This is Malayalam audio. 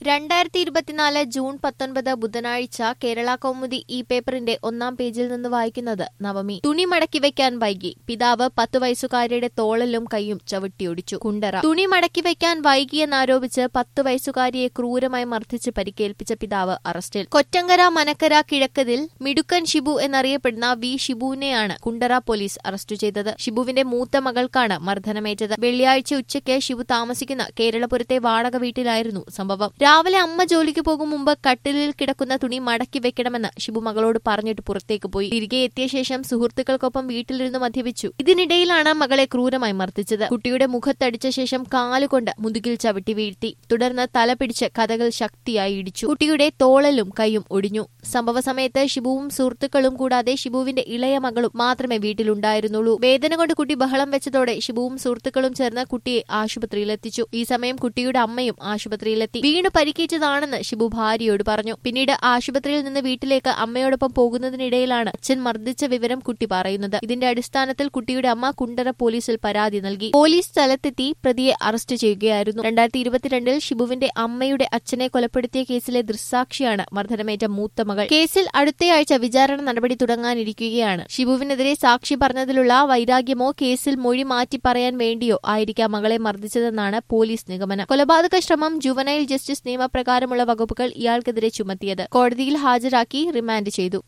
രണ്ടായിരത്തി ഇരുപത്തിനാല് ജൂൺ പത്തൊൻപത് ബുധനാഴ്ച കേരള കൗമുദി ഈ പേപ്പറിന്റെ ഒന്നാം പേജിൽ നിന്ന് വായിക്കുന്നത് നവമി തുണി മടക്കി വെക്കാൻ വൈകി പിതാവ് പത്തു വയസ്സുകാരിയുടെ തോളലും കൈയും ചവിട്ടിയൊടിച്ചു കുണ്ടറ തുണി മടക്കി വെക്കാൻ വൈകിയെന്നാരോപിച്ച് പത്ത് വയസ്സുകാരിയെ ക്രൂരമായി മർദ്ദിച്ച് പരിക്കേൽപ്പിച്ച പിതാവ് അറസ്റ്റിൽ കൊറ്റങ്കര മനക്കര കിഴക്കതിൽ മിടുക്കൻ ഷിബു എന്നറിയപ്പെടുന്ന വി ഷിബുവിനെയാണ് കുണ്ടറ പോലീസ് അറസ്റ്റ് ചെയ്തത് ഷിബുവിന്റെ മൂത്ത മകൾക്കാണ് മർദ്ദനമേറ്റത് വെള്ളിയാഴ്ച ഉച്ചയ്ക്ക് ഷിബു താമസിക്കുന്ന കേരളപുരത്തെ വാടക വീട്ടിലായിരുന്നു സംഭവം രാവിലെ അമ്മ ജോലിക്ക് പോകും മുമ്പ് കട്ടിലിൽ കിടക്കുന്ന തുണി മടക്കി വെക്കണമെന്ന് ഷിബു മകളോട് പറഞ്ഞിട്ട് പുറത്തേക്ക് പോയി തിരികെ എത്തിയ ശേഷം സുഹൃത്തുക്കൾക്കൊപ്പം വീട്ടിലിരുന്ന് മദ്യപിച്ചു ഇതിനിടയിലാണ് മകളെ ക്രൂരമായി മർദ്ദിച്ചത് കുട്ടിയുടെ മുഖത്തടിച്ച ശേഷം കാലുകൊണ്ട് മുതുകിൽ ചവിട്ടി വീഴ്ത്തി തുടർന്ന് തല പിടിച്ച് കഥകൾ ശക്തിയായി ഇടിച്ചു കുട്ടിയുടെ തോളലും കൈയും ഒടിഞ്ഞു സംഭവ സമയത്ത് ഷിബുവും സുഹൃത്തുക്കളും കൂടാതെ ഷിബുവിന്റെ ഇളയ മകളും മാത്രമേ വീട്ടിലുണ്ടായിരുന്നുള്ളൂ വേദന കൊണ്ട് കുട്ടി ബഹളം വെച്ചതോടെ ഷിബുവും സുഹൃത്തുക്കളും ചേർന്ന് കുട്ടിയെ ആശുപത്രിയിലെത്തിച്ചു ഈ സമയം കുട്ടിയുടെ അമ്മയും ആശുപത്രിയിലെത്തി വീണ് പരിക്കേറ്റതാണെന്ന് ഷിബു ഭാര്യയോട് പറഞ്ഞു പിന്നീട് ആശുപത്രിയിൽ നിന്ന് വീട്ടിലേക്ക് അമ്മയോടൊപ്പം പോകുന്നതിനിടയിലാണ് അച്ഛൻ മർദ്ദിച്ച വിവരം കുട്ടി പറയുന്നത് ഇതിന്റെ അടിസ്ഥാനത്തിൽ കുട്ടിയുടെ അമ്മ കുണ്ടറ പോലീസിൽ പരാതി നൽകി പോലീസ് സ്ഥലത്തെത്തി പ്രതിയെ അറസ്റ്റ് ചെയ്യുകയായിരുന്നു രണ്ടായിരത്തി ഇരുപത്തിരണ്ടിൽ ഷിബുവിന്റെ അമ്മയുടെ അച്ഛനെ കൊലപ്പെടുത്തിയ കേസിലെ ദൃക്സാക്ഷിയാണ് മർദ്ദനമേറ്റ മൂത്ത മകൾ കേസിൽ അടുത്തയാഴ്ച വിചാരണ നടപടി തുടങ്ങാനിരിക്കുകയാണ് ഷിബുവിനെതിരെ സാക്ഷി പറഞ്ഞതിലുള്ള വൈരാഗ്യമോ കേസിൽ മൊഴി മാറ്റി പറയാൻ വേണ്ടിയോ ആയിരിക്കാം മകളെ മർദ്ദിച്ചതെന്നാണ് പോലീസ് നിഗമനം കൊലപാതക ശ്രമം ജുവനൈൽ ജസ്റ്റിസ് നിയമപ്രകാരമുള്ള വകുപ്പുകൾ ഇയാൾക്കെതിരെ ചുമത്തിയത് കോടതിയിൽ ഹാജരാക്കി റിമാൻഡ് ചെയ്തു